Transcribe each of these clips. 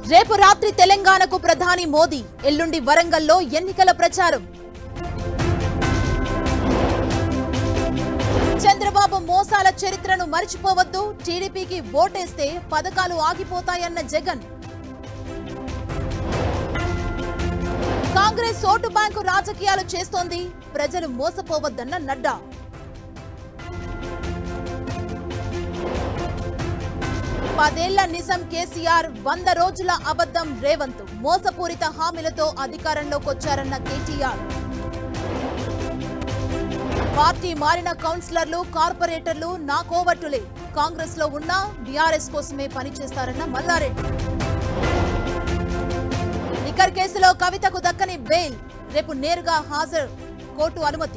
రేపు రాత్రి తెలంగాణకు ప్రధాని మోదీ ఎల్లుండి వరంగల్లో ఎన్నికల ప్రచారం చంద్రబాబు మోసాల చరిత్రను మరిచిపోవద్దు టీడీపీకి ఓటేస్తే పథకాలు ఆగిపోతాయన్న జగన్ కాంగ్రెస్ ఓటు బ్యాంకు రాజకీయాలు చేస్తోంది ప్రజలు మోసపోవద్దన్న నడ్డా పదేళ్ల నిజం కేసీఆర్ వంద రోజుల అబద్ధం రేవంత్ మోసపూరిత హామీలతో అధికారంలోకొచ్చారన్న కేటీఆర్ పార్టీ మారిన కౌన్సిలర్లు కార్పొరేటర్లు నా కోవట్టులే కాంగ్రెస్ లో ఉన్నా బీఆర్ఎస్ కోసమే పనిచేస్తారన్న మల్లారెడ్డి లిక్కర్ కేసులో కవితకు దక్కని బెయిల్ రేపు నేరుగా హాజరు కోర్టు అనుమతి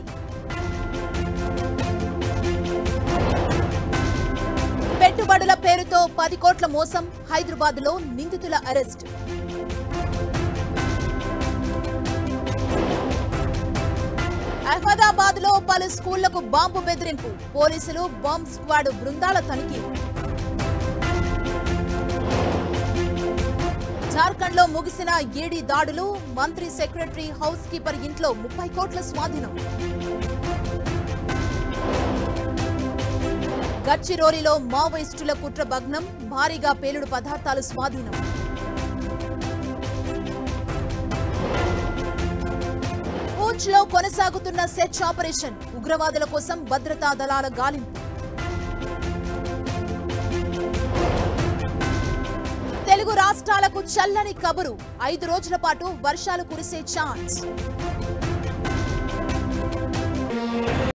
పెట్టుబడుల పేరుతో పది కోట్ల మోసం హైదరాబాద్ లో నిందితుల అరెస్ట్ అహ్మదాబాద్ లో పలు స్కూళ్లకు బాంబు బెదిరింపు పోలీసులు బాంబ్ స్క్వాడ్ బృందాల తనిఖీ జార్ఖండ్ లో ముగిసిన ఈడీ దాడులు మంత్రి సెక్రటరీ హౌస్ కీపర్ ఇంట్లో ముప్పై కోట్ల స్వాధీనం గచ్చిరోలిలో మావోయిస్టుల కుట్ర భగ్నం భారీగా పేలుడు పదార్థాలు స్వాధీనం పూంచ్ లో కొనసాగుతున్న సెర్చ్ ఆపరేషన్ ఉగ్రవాదుల కోసం భద్రతా దళాల గాలింపు తెలుగు రాష్ట్రాలకు చల్లని కబురు ఐదు రోజుల పాటు వర్షాలు కురిసే ఛాన్స్